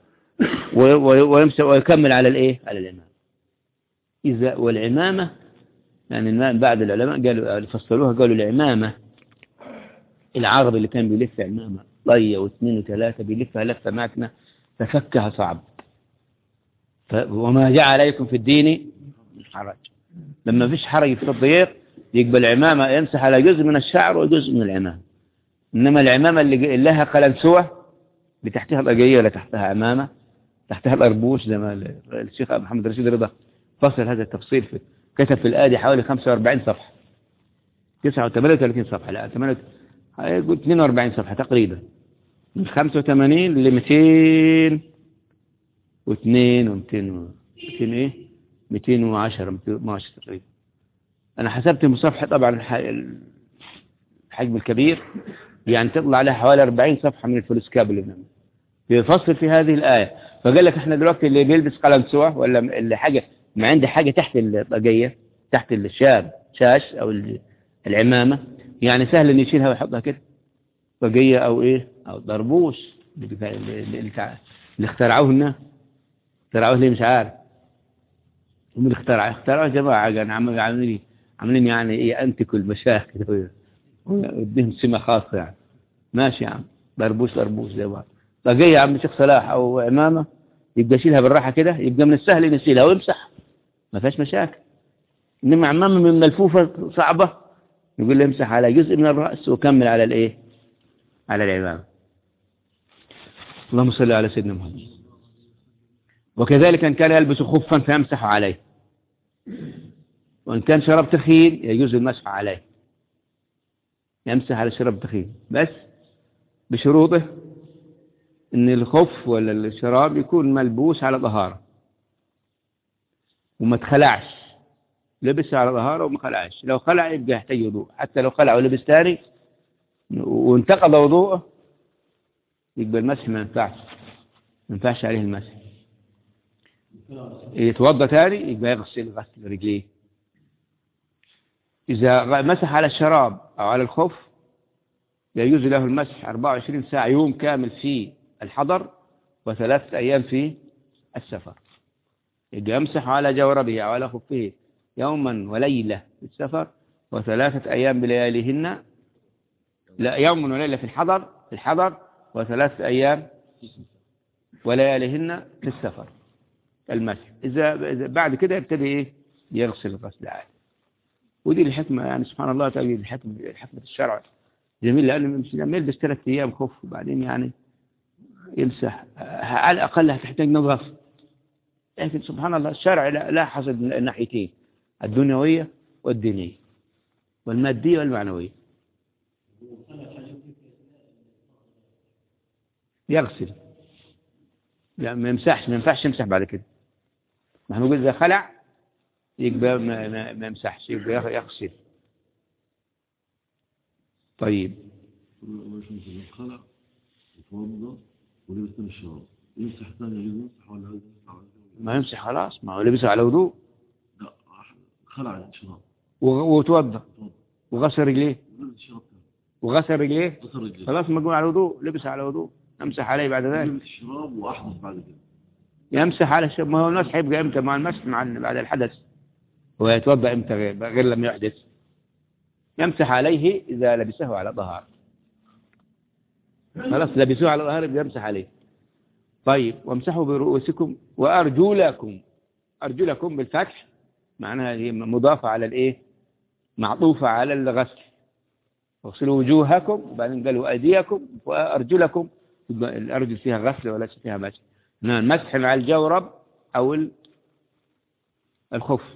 ويمسح ويكمل على الإيه على العمامة إذا والعمامة يعني بعد العلماء قالوا فصلوها قالوا العمامة العربي اللي كان بيلف عمامة طية واثنين وثلاثة بيلفها لفة ماكنة ففكها صعب ف... وما جعل عليكم في الدين حرج لما فيش حرج في الضيق يقبل عمامة يمسح على جزء من الشعر وجزء من العمامة إنما العمامة اللي لها قلنسوة بتحتها الأجية ولا تحتها عمامة تحتها الأربوش زي ما الشيخ محمد رشيد رضا فصل هذا التفصيل في كتب في الآدي حوالي 45 صفحة 39 صفحة لا 42 صفحة تقريبا من 85 ل 200 و2 و200 200 ايه 210 210 تقريبا انا حسبت المصفحة طبعا الحجم الكبير يعني تطلع عليها حوالي 40 صفحة من الفلوسكاب اللي بنعمل بيفصل في هذه الآية فقال لك احنا دلوقتي اللي بيلبس قلم سوى ولا اللي حاجة ما عنده حاجة تحت الطاقية تحت الشاب شاش او العمامة يعني سهل ان يشيلها ويحطها كده طاقية او ايه او ضربوش اللي, اللي, اللي اخترعوه الناس اخترعوه ليه مش عارف هم اللي اخترعوه اخترعوه جماعة يعني عاملين عاملين يعني ايه انتكوا المشايخ كده وديهم سمة خاصة يعني ماشي يا عم ضربوش ضربوش زي بعض طاقية يا عم شيخ صلاح او عمامة يبقى يشيلها بالراحة كده يبقى من السهل يشيلها ويمسح ما فيهاش مشاكل انما عمامة من ملفوفة صعبة يقول له امسح على جزء من الرأس وكمل على الايه على العمامة اللهم صل على سيدنا محمد وكذلك إن كان يلبس خفا فيمسح عليه وإن كان شرب تخين يجوز المسح عليه يمسح على شرب تخين بس بشروطه ان الخف ولا الشراب يكون ملبوس على طهارة وما تخلعش لبس على طهارة وما خلعش لو خلع يبقى يحتاج وضوء حتى لو خلع ولبس تاني وانتقض وضوءه يبقى المسح ما ينفعش ما ينفعش عليه المسح يتوضى تاني يبقى يغسل غسل رجليه إذا مسح على الشراب أو على الخف يجوز له المسح 24 ساعة يوم كامل في الحضر وثلاثة أيام في السفر يبقى يمسح على جوربه أو على خفه يوما وليلة في السفر وثلاثة أيام بلياليهن لا يوم وليلة في الحضر في الحضر وثلاثة أيام ولياليهن في السفر المسح إذا بعد كده يبتدي إيه يغسل الغسل عادي ودي الحكمة يعني سبحان الله تجد الحكمة حكمة الشرع جميل لأنه لما يلبس ثلاث أيام خف وبعدين يعني يمسح على الأقل هتحتاج نظافة لكن سبحان الله الشرع لاحظ الناحيتين الدنيوية والدينية والمادية والمعنوية يغسل يعني ما يمسحش ما ينفعش يمسح بعد كده ما احنا نقول اذا خلع يبقى ما, ما, ما يمسحش يبقى يغسل طيب خلع يتوضا ولبس الشراب يمسح ثاني يمسح ولا ما يمسح خلاص ما هو لبس على وضوء لا خلع الشراب وتوضا وغسل رجليه ولبس الشراب وغسل رجليه غسل رجليه خلاص مجموع على وضوء لبس على وضوء امسح عليه بعد ذلك لبس الشراب واحدث بعد كده يمسح على الشراب ما هو المسح يبقى امتى مع المسح مع بعد الحدث هو يتوضا امتى غير, غير لم يحدث يمسح عليه اذا لبسه على ظهر خلاص لبسوه على ظهر يمسح عليه طيب وامسحوا برؤوسكم وارجلكم ارجلكم بالفتح معناها هي مضافه على الايه معطوفه على الغسل اغسلوا وجوهكم وبعدين قالوا أيديكم وأرجلكم الأرجل فيها غسل وليس فيها مسح نعم مسح على الجورب أو الخف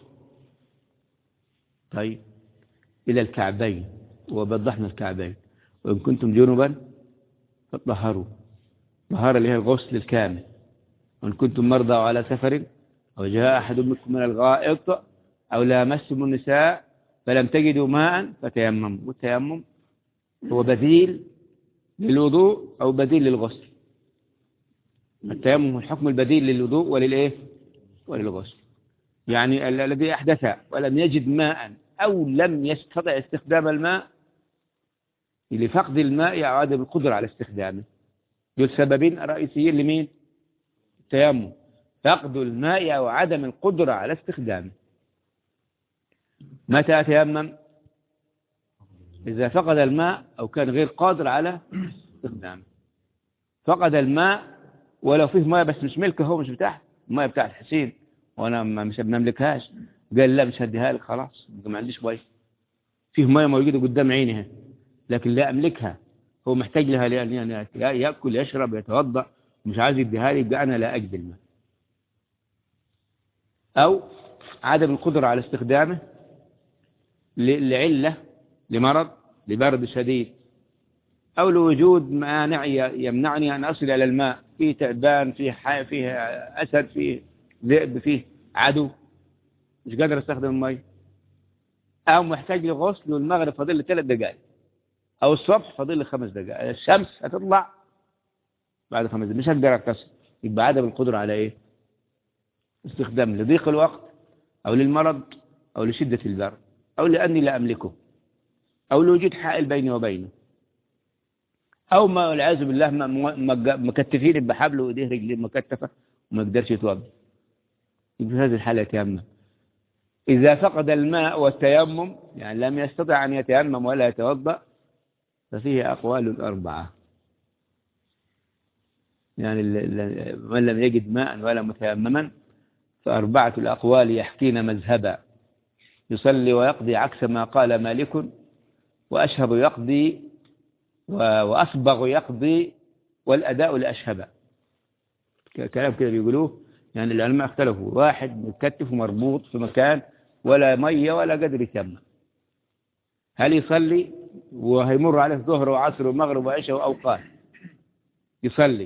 طيب إلى الكعبين وبضحنا الكعبين وإن كنتم جنبا فطهروا طهارة اللي هي الغسل الكامل وإن كنتم مرضى أو على سفر أو جاء أحد منكم من الغائط أو لامستم النساء فلم تجدوا ماء فتيمموا والتيمم هو بديل للوضوء أو بديل للغسل التيمم هو الحكم البديل للوضوء وللإيه وللغسل يعني ال- الذي أحدث ولم يجد ماء أو لم يستطع استخدام الماء لفقد الماء أو عدم القدرة على استخدامه دول سببين رئيسيين لمين التيمم فقد الماء أو عدم القدرة على استخدامه متى أتيمم إذا فقد الماء أو كان غير قادر على استخدامه فقد الماء ولو فيه ماء بس مش ملكه هو مش بتاعه الماء بتاع الحسين وانا ما مش بنملكهاش قال لا مش هديها لك خلاص ما عنديش ميه فيه ميه موجوده قدام عيني اهي لكن لا املكها هو محتاج لها لان يعني ياكل يشرب يتوضا مش عايز يديها لي يبقى انا لا اجد الماء او عدم القدره على استخدامه ل- لعله لمرض لبرد شديد أو لوجود مانع ي- يمنعني أن أصل إلى الماء فيه تعبان فيه حي فيه أسد فيه ذئب فيه عدو مش قادر أستخدم الماء أو محتاج لغسل والمغرب فاضل لي ثلاث دقائق أو الصبح فاضل لي خمس دقائق الشمس هتطلع بعد خمس دقائق مش هقدر أغتسل يبقى عدم القدرة على إيه؟ استخدام لضيق الوقت أو للمرض أو لشدة البرد أو لأني لا أملكه أو لوجود حائل بيني وبينه أو ما والعياذ بالله ما- ما- ما- مكتفين بحبل وإيديه رجليه مكتفة وما يقدرش يتوضا يبقى في هذه الحالة يتيمم إذا فقد الماء والتيمم يعني لم يستطع أن يتيمم ولا يتوضأ ففيه أقوال أربعة يعني ال- ال- من لم يجد ماء ولا متيمما فأربعة الأقوال يحكين مذهبا يصلي ويقضي عكس ما قال مالك وأشهب يقضي و- وأصبغ يقضي والأداء لأشهب ك- كلام كده بيقولوه يعني العلماء اختلفوا واحد متكتف ومربوط في مكان ولا مية ولا قدر يتيمم هل يصلي وهيمر عليه ظهر وعصر ومغرب وعشاء وأوقات يصلي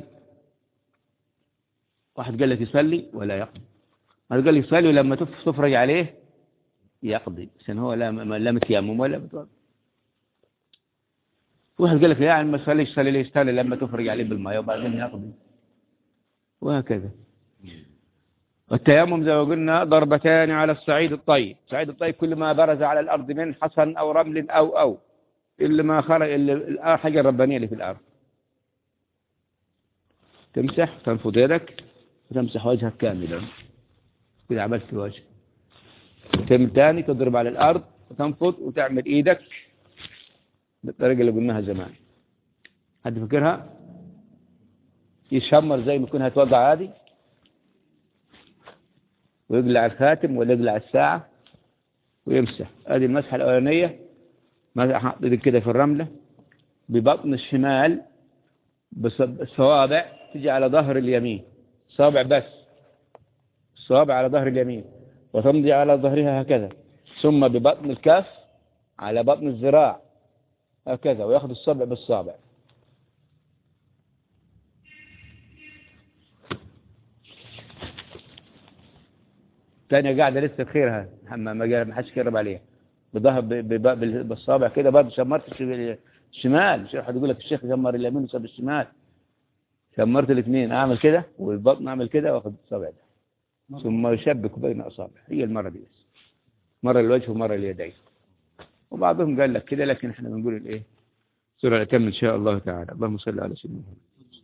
واحد قال لك يصلي ولا يقضي واحد قال يصلي ولما تف- تفرج عليه يقضي عشان هو لا م- لا متيمم ولا متوضا واحد قال لك لا يعني ما تصليش صلي ليش تاني لما تفرج عليه بالماء وبعدين يقضي وهكذا والتيمم زي ما قلنا ضربتان على الصعيد الطيب الصعيد الطيب كل ما برز على الأرض من حصن أو رمل أو أو اللي ما خرج اللي الحاجة الربانية اللي في الأرض تمسح تنفض يدك وتمسح وجهك كاملا كده عملت الوجه تم تاني تضرب على الأرض وتنفض وتعمل إيدك بالطريقة اللي قلناها زمان حد فكرها يشمر زي ما يكون هيتوضع عادي ويقلع الخاتم ولا يقلع الساعة ويمسح هذه المسحة الأولانية مسح حاط ايدك كده في الرملة ببطن الشمال بص- بالصوابع تجي على ظهر اليمين صابع بس الصوابع على ظهر اليمين وتمضي على ظهرها هكذا ثم ببطن الكف على بطن الذراع هكذا وياخذ الصبع بالصابع تانية قاعدة لسه بخيرها ما ما جا- ما حدش كرب عليها بظهر ب- ب- ب- بالصابع كده برضه شمرت الش- الشمال مش حد يقول لك الشيخ شمر اليمين وساب الشمال شمرت الاثنين اعمل كده والبطن اعمل كده واخذ الصابع ده ثم يشبك بين اصابع هي المره دي بس مره الوجه ومره اليدين وبعضهم قال لك كده لكن احنا بنقول الايه سورة الأتم إن شاء الله تعالى اللهم صل على سيدنا محمد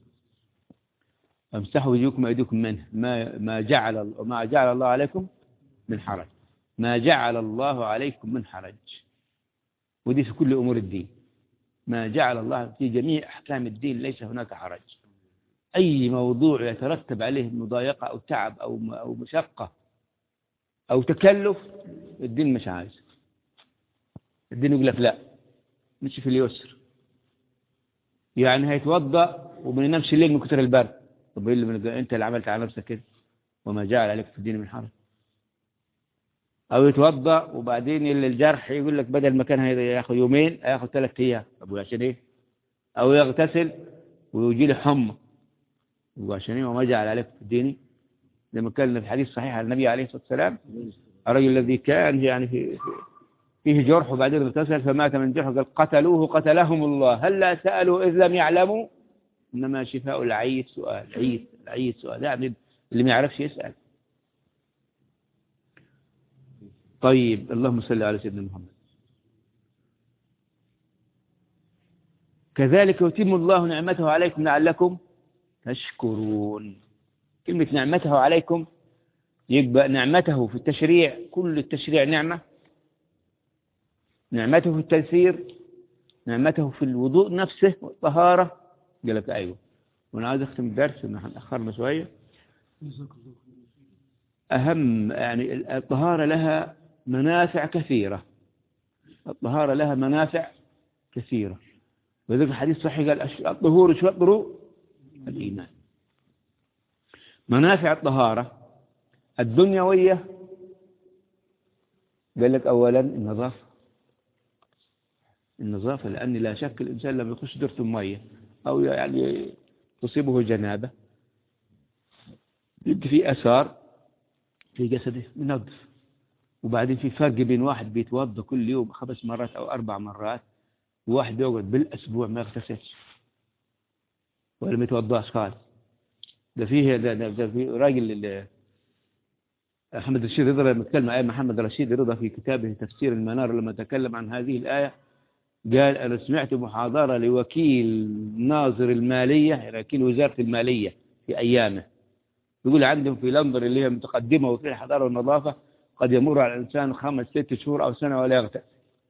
امسحوا وجوهكم وأيديكم منه ما ما جعل ما جعل الله عليكم من حرج ما جعل الله عليكم من حرج ودي في كل أمور الدين ما جعل الله في جميع أحكام الدين ليس هناك حرج أي موضوع يترتب عليه مضايقة أو تعب أو أو مشقة أو تكلف الدين مش عايز الدين يقول لك لا مش في اليسر يعني هيتوضأ وما ينامش الليل من كتر البرد طب ايه اللي من انت اللي عملت على نفسك كده وما جعل عليك في الدين من حرج او يتوضأ وبعدين اللي الجرح يقول لك بدل ما كان هياخد يومين هياخد ثلاث ايام طب عشان ايه او يغتسل ويجي له حمى وعشان إيه وما جعل عليكم في الدين لما كان في الحديث الصحيح عن النبي عليه الصلاة والسلام الرجل الذي كان يعني في فيه جرح وبعدين اغتسل فمات من جرحه قال قتلوه قتلهم الله هل لا سألوا إذ لم يعلموا إنما شفاء العيد سؤال عيد العيد سؤال يعني اللي ما يعرفش يسأل طيب اللهم صل على سيدنا محمد كذلك يتم الله نعمته عليكم لعلكم تشكرون كلمة نعمته عليكم يبقى نعمته في التشريع كل التشريع نعمة نعمته في التيسير نعمته في الوضوء نفسه والطهارة قال لك أيوه وأنا عايز أختم الدرس إن احنا أخرنا شوية أهم يعني الطهارة لها منافع كثيرة الطهارة لها منافع كثيرة وذلك الحديث صحيح قال الطهور شطر الإيمان منافع الطهارة الدنيوية قال لك أولا النظافة النظافة لأن لا شك الإنسان لما يخش درة مية أو يعني تصيبه جنابة يبقى في أثار في جسده ينظف وبعدين في فرق بين واحد بيتوضا كل يوم خمس مرات أو أربع مرات وواحد يقعد بالأسبوع ما يغتسلش ولا ما يتوضاش خالص ده فيه ده, ده, ده في راجل محمد رشيد رضا لما تكلم آية محمد رشيد رضا في كتابه تفسير المنار لما تكلم عن هذه الآية قال أنا سمعت محاضرة لوكيل ناظر المالية يعني وكيل وزارة المالية في أيامه يقول عندهم في لندن اللي هي متقدمة وفي الحضارة والنظافة قد يمر على الإنسان خمس ست شهور أو سنة ولا يغتسل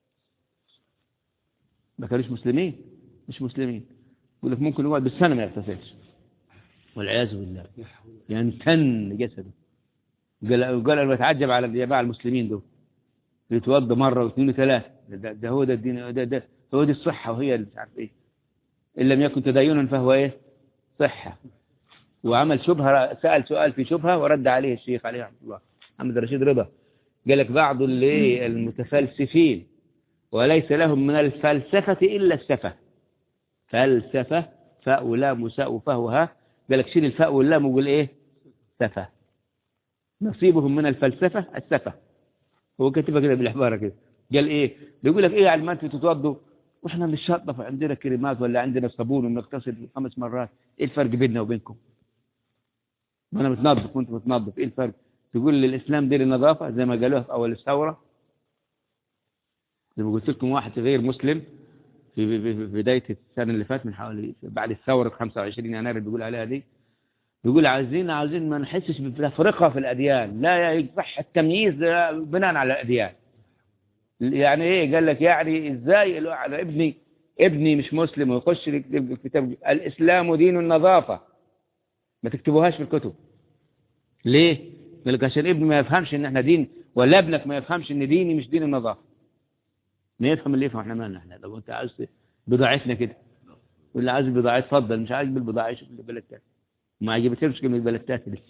ما كانوش مسلمين مش مسلمين يقول لك ممكن يقعد بالسنة ما يغتسلش والعياذ بالله ينتن جسده قال قال انا بتعجب على الجماعه المسلمين دول يتوضى مره واثنين وثلاثه ده, ده هو ده الدين ده, ده هو دي الصحه وهي مش عارف ايه ان لم يكن تدينا فهو ايه صحه وعمل شبهه سال سؤال في شبهه ورد عليه الشيخ عليه رحمه الله محمد رشيد رضا قال لك بعض اللي المتفلسفين وليس لهم من الفلسفه الا السفه فلسفه فاء ولام وساء وفهوها قال لك شيل الفاء واللام وقول ايه سفه نصيبهم من الفلسفة السفة هو كاتبها كده بالعبارة كده قال ايه بيقول لك ايه يعني ما انتوا تتوضوا واحنا مش شطف عندنا كريمات ولا عندنا صابون ونغتسل خمس مرات ايه الفرق بيننا وبينكم ما انا متنظف وانت متنظف ايه الفرق تقول لي الاسلام دي النظافة زي ما قالوها في اول الثورة زي ما قلت لكم واحد غير مسلم في بداية السنة اللي فات من حوالي بعد الثورة 25 يناير بيقول عليها دي يقول عايزين عايزين ما نحسش بتفرقة في الأديان لا يصح التمييز بناء على الأديان يعني ايه قال لك يعني ازاي على ابني ابني مش مسلم ويخش الكتاب الإسلام دين النظافة ما تكتبوهاش في الكتب ليه قال لك عشان ابني ما يفهمش ان احنا دين ولا ابنك ما يفهمش ان ديني مش دين النظافة ما يفهم اللي يفهم احنا مالنا احنا لو انت عايز بضاعتنا كده واللي عايز بضاعة اتفضل مش عايز بالبضاعة يشوف البلد تاني ما عجبتهمش كلمة بلدتات دي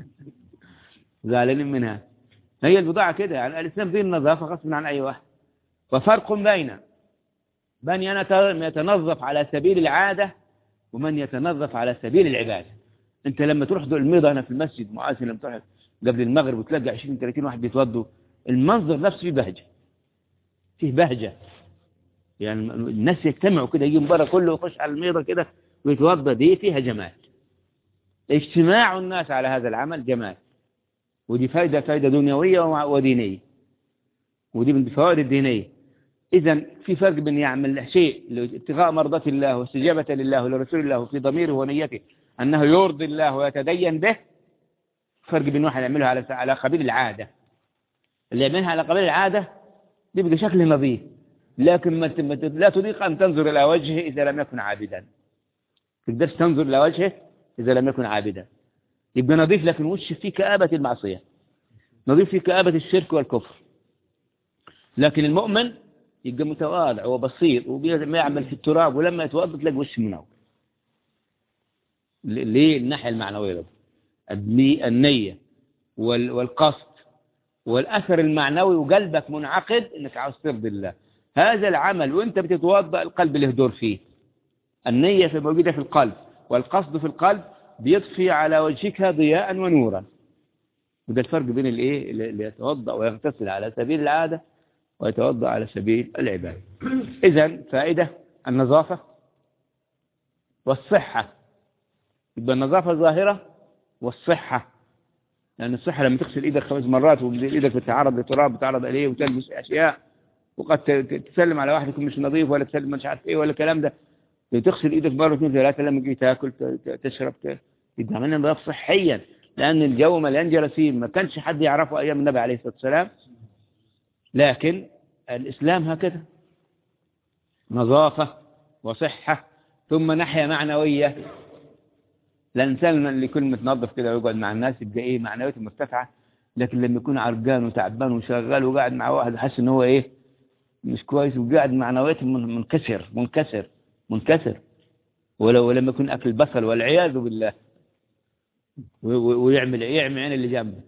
زعلانين منها هي البضاعة كده يعني الإسلام دين النظافة غصب عن أي واحد وفرق بين من يتنظف على سبيل العادة ومن يتنظف على سبيل العبادة انت لما تروح دول الميضة هنا في المسجد معاذ لما تروح قبل المغرب وتلاقي 20 30 واحد بيتوضوا المنظر نفسه فيه بهجة فيه بهجة يعني الناس يجتمعوا كده يجي من بره كله يخش على الميضة كده ويتوضى دي فيها جمال اجتماع الناس على هذا العمل جمال ودي فائدة فائدة دنيوية ودينية ودي من الفوائد الدينية إذا في فرق بين يعمل شيء ابتغاء مرضاة الله واستجابة لله ولرسول الله في ضميره ونيته أنه يرضي الله ويتدين به فرق بين واحد يعمله على على قبيل العادة اللي يعملها على قبيل العادة بيبقى شكل نظيف لكن ما لا تضيق أن تنظر إلى وجهه إذا لم يكن عابدا تقدرش تنظر إلى وجهه إذا لم يكن عابدا يبقى نضيف لكن وش فيه كآبة المعصية نضيف فيه كآبة الشرك والكفر لكن المؤمن يبقى متواضع وبسيط وما يعمل في التراب ولما يتوضا تلاقي وش منور ليه الناحية المعنوية ده النية والقصد والأثر المعنوي وقلبك منعقد انك عاوز ترضي الله هذا العمل وانت بتتوضا القلب له دور فيه النية في موجودة في القلب والقصد في القلب بيطفي على وجهك ضياء ونورا وده الفرق بين الايه اللي يتوضا ويغتسل على سبيل العاده ويتوضا على سبيل العباده اذا فائده النظافه والصحه يبقى النظافه ظاهره والصحه لان الصحه لما تغسل ايدك خمس مرات وايدك بتتعرض لتراب بتتعرض اليه وتلمس اشياء وقد تسلم على واحد يكون مش نظيف ولا تسلم مش عارف ايه ولا الكلام ده تغسل ايدك مره اثنين ثلاثه لما تجي تاكل تشرب يبقى عملنا نظافه صحيا لأن الجو مليان جراثيم ما كانش حد يعرفه أيام النبي عليه الصلاة والسلام لكن الإسلام هكذا نظافة وصحة ثم ناحية معنوية الإنسان اللي يكون متنظف كده ويقعد مع الناس يبقى إيه معنويته مرتفعة لكن لما يكون عرقان وتعبان وشغال وقاعد مع واحد حاسس إن هو إيه مش كويس وقاعد معنويته منكسر منكسر منكسر ولو لما يكون أكل بصل والعياذ بالله ويعمل يعمل عين اللي جنبه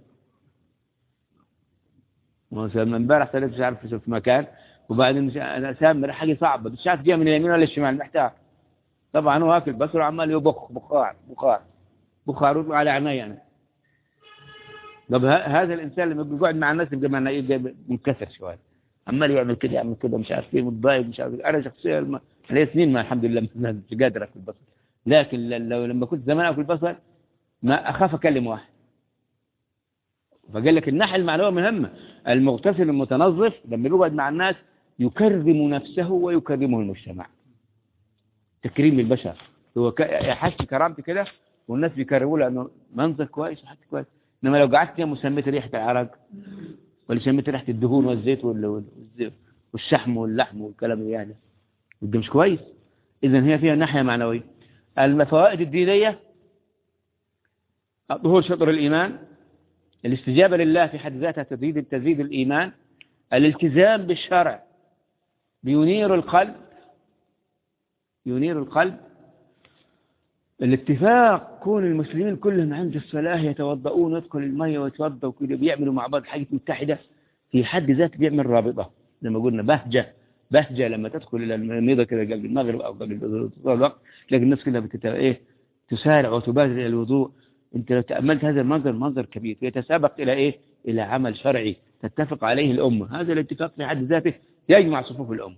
مثلا امبارح ثلاث مش عارف في مكان وبعدين انا سامر حاجه صعبه مش عارف جايه من اليمين ولا الشمال محتاج طبعا هو اكل بصر وعمال يبخ بخار بخار بخار على عيني انا طب هذا الانسان لما بيقعد مع الناس يبقى معنا يبقى منكسر شويه عمال يعمل كده يعمل كده مش عارف ايه متضايق مش عارف انا شخصيا لي سنين ما الحمد لله مش قادر اكل بصل لكن لو لما كنت زمان اكل بصل ما أخاف أكلم واحد فقال لك الناحية المعنوية مهمة المغتسل المتنظف لما يقعد مع الناس يكرم نفسه ويكرمه المجتمع تكريم البشر هو يحس كرامته كده والناس بيكرموا له انه منظر كويس وحد كويس انما لو قعدت يوم وسميت ريحه العرق ولا سميت ريحه الدهون والزيت والشحم واللحم والكلام يعني ده مش كويس اذا هي فيها ناحيه معنويه الفوائد الدينيه ظهور شطر الإيمان الاستجابة لله في حد ذاتها تزيد تزيد الإيمان الالتزام بالشرع بينير القلب ينير القلب الاتفاق كون المسلمين كلهم عند الصلاة يتوضؤون ويدخل المية ويتوضأوا وكده بيعملوا مع بعض حاجة متحدة في حد ذاته بيعمل رابطة زي ما قلنا بهجة بهجة لما تدخل إلى الميضة كده قبل المغرب أو قبل الوقت تلاقي الناس كلها بتت... إيه تسارع وتبادر إلى الوضوء انت لو تأملت هذا المنظر منظر كبير يتسابق إلى إيه إلى عمل شرعي تتفق عليه الأمة هذا الاتفاق في حد ذاته يجمع صفوف الأمة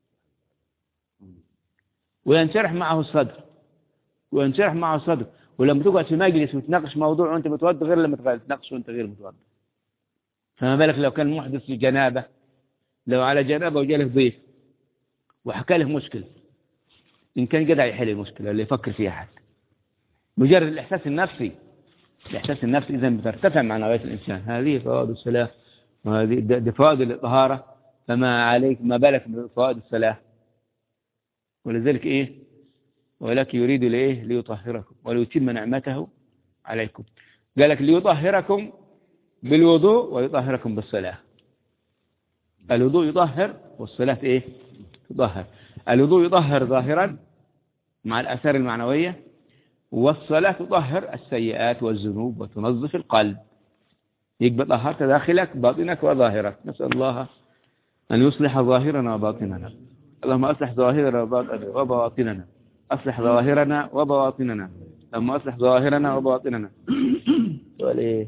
وينشرح معه الصدر وينشرح معه الصدر ولما تقعد في مجلس وتناقش موضوع وانت متوضى غير لما تناقش وانت غير متوضى فما بالك لو كان محدث في جنابة لو على جنابة وجاء له ضيف وحكى له مشكلة إن كان جدع يحل المشكلة اللي يفكر فيها حتى مجرد الإحساس النفسي الإحساس النفسي إذا بترتفع معنويات الإنسان هذه فوائد الصلاة وهذه دي فوائد الطهارة فما عليك ما بالك بفوائد الصلاة ولذلك إيه ولكن يريد لإيه ليطهركم وليتم نعمته عليكم قال لك ليطهركم بالوضوء ويطهركم بالصلاة الوضوء يطهر والصلاة إيه تطهر الوضوء يطهر ظاهرا مع الآثار المعنوية والصلاة تطهر السيئات والذنوب وتنظف القلب يبقى طهرت داخلك باطنك وظاهرك نسأل الله أن يصلح ظاهرنا وباطننا اللهم أصلح ظاهرنا وباطننا أصلح ظاهرنا وبواطننا اللهم أصلح ظاهرنا وباطننا سؤال إيه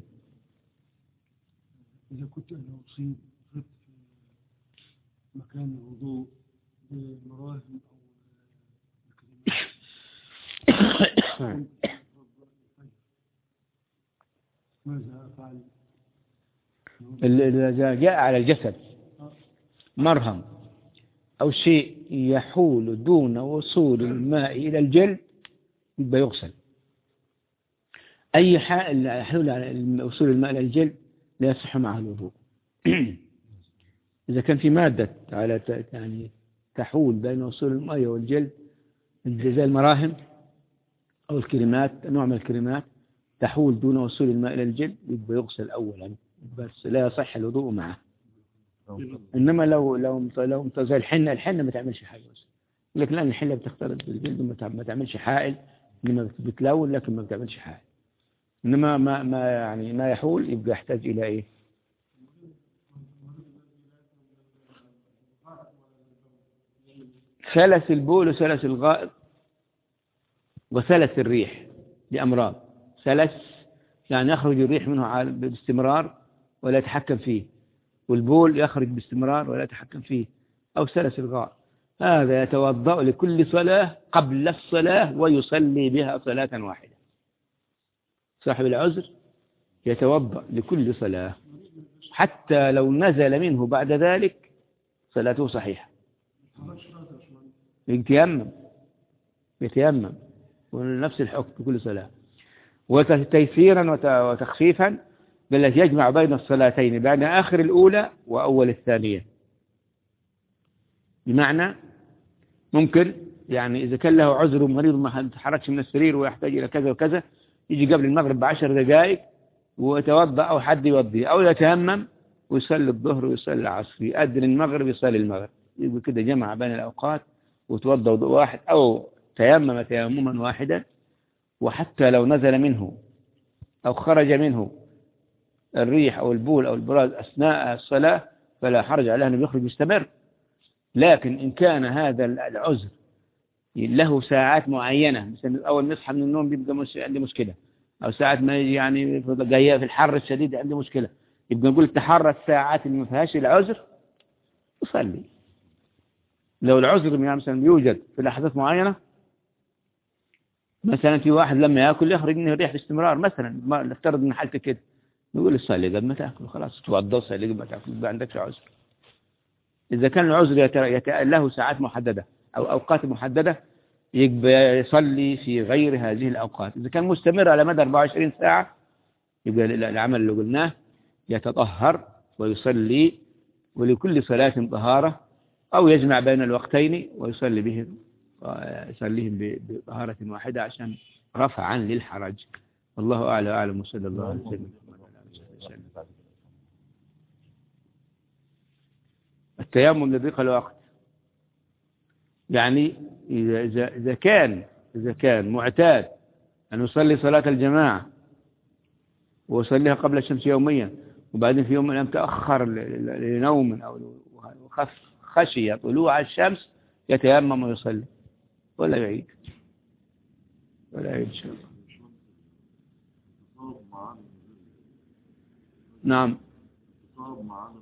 إذا كنت أنا أصيب في مكان الوضوء بمراهم أو ماذا أفعل؟ إذا جاء على الجسد مرهم أو شيء يحول دون وصول الماء إلى الجلد يبقى يغسل أي حال يحول على وصول الماء إلى الجلد لا يصح معه الوضوء إذا كان في مادة على يعني تحول بين وصول الماء والجلد زي المراهم أو الكريمات نوع من الكريمات تحول دون وصول الماء إلى الجلد يبقى يغسل أولا بس لا يصح الوضوء معه إنما لو لو لو زي الحنة الحنة ما تعملش حاجة بس لكن لأن الحنة بتختلط بالجلد ما تعملش حائل إنما بتلون لكن ما بتعملش حائل إنما ما ما يعني ما يحول يبقى يحتاج إلى إيه سلس البول وسلس الغائط وسلس الريح لأمراض سلس يعني يخرج الريح منه على- باستمرار ولا يتحكم فيه والبول يخرج باستمرار ولا يتحكم فيه أو سلس الغار هذا يتوضأ لكل صلاة قبل الصلاة ويصلي بها صلاة واحدة صاحب العذر يتوضأ لكل صلاة حتى لو نزل منه بعد ذلك صلاته صحيحة يتيمم يتيمم ونفس الحكم في كل صلاة وتيسيرا وت- وتخفيفا بالتي يجمع بين الصلاتين بين آخر الأولى وأول الثانية بمعنى ممكن يعني إذا كان له عذر ومريض ما تحركش من السرير ويحتاج إلى كذا وكذا يجي قبل المغرب بعشر دقائق ويتوضأ أو حد يوضيه أو يتيمم ويصلي الظهر ويصلي العصر يأذن المغرب يصلي المغرب يبقى كده جمع بين الأوقات وتوضأ وضوء واحد أو تيمم تيمما واحدا وحتى لو نزل منه أو خرج منه الريح أو البول أو البراز أثناء الصلاة فلا حرج عليه أنه يخرج يستمر لكن إن كان هذا العذر له ساعات معينة مثلا أول نصحى من النوم بيبقى مش عندي مشكلة أو ساعة ما يجي يعني في- جاية في الحر الشديد عندي مشكلة يبقى نقول تحرى الساعات اللي ما فيهاش العذر وصلي لو العذر يعني مثلا يوجد في لحظات معينة مثلا في واحد لما ياكل يخرج منه الريح باستمرار مثلا ما نفترض ان حالتك كده نقول صلي قبل ما تاكل خلاص توضى صلي قبل ما تاكل ما عندكش عذر اذا كان العذر يت- يت- له ساعات محدده او اوقات محدده يبقى يصلي في غير هذه الاوقات اذا كان مستمر على مدى 24 ساعه يبقى ال- العمل اللي قلناه يتطهر ويصلي ولكل صلاة طهارة أو يجمع بين الوقتين ويصلي بهم يصليهم ب- بطهارة واحدة عشان رفعا للحرج والله أعلى وأعلم وصلى الله عليه وسلم وسلم. التيمم لضيق الوقت يعني إذا, إذا, إذا كان إذا كان معتاد أن يصلي صلاة الجماعة ويصليها قبل الشمس يوميا وبعدين في يوم من الأيام تأخر ل- ل- لنوم أو وخف- خشي طلوع الشمس يتيمم ويصلي ولا يعيد ولا يعيد إن شاء الله صار معانا نعم صار معانا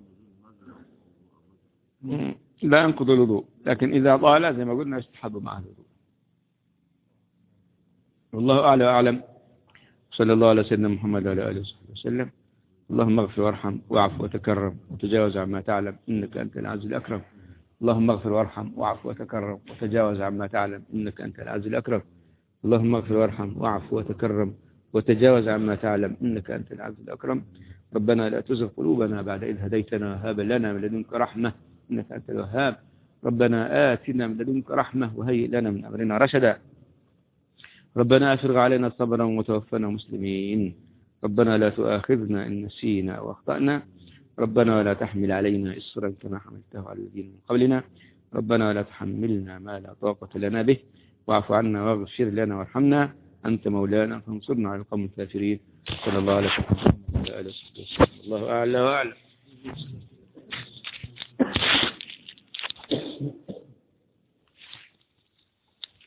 نزول لا ينقض الوضوء لكن إذا طال زي ما قلنا يستحب معه الوضوء والله أعلى وأعلم صلى الله على سيدنا محمد وعلى آله وصحبه وسلم اللهم اغفر وارحم واعف وتكرم وتجاوز عما تعلم إنك أنت العز الأكرم اللهم اغفر وارحم واعف وتكرم وتجاوز عما تعلم إنك أنت العز الأكرم اللهم اغفر وارحم واعف وتكرم وتجاوز عما تعلم إنك أنت العز الأكرم ربنا لا تزغ قلوبنا بعد إذ هديتنا وهب لنا من لدنك رحمة إنك أنت الوهاب ربنا آتنا من لدنك رحمة وهيئ لنا من أمرنا رشدا ربنا أفرغ علينا صبرا وتوفنا مسلمين ربنا لا تؤاخذنا إن نسينا أو أخطأنا ربنا ولا تحمل علينا إصرا كما حملته على الذين من قبلنا ربنا لا تحملنا ما لا طاقة لنا به واعف عنا واغفر لنا وارحمنا أنت مولانا فانصرنا على القوم الكافرين صلى الله عليه وسلم وعلى آله وصحبه وسلم الله أعلى وأعلم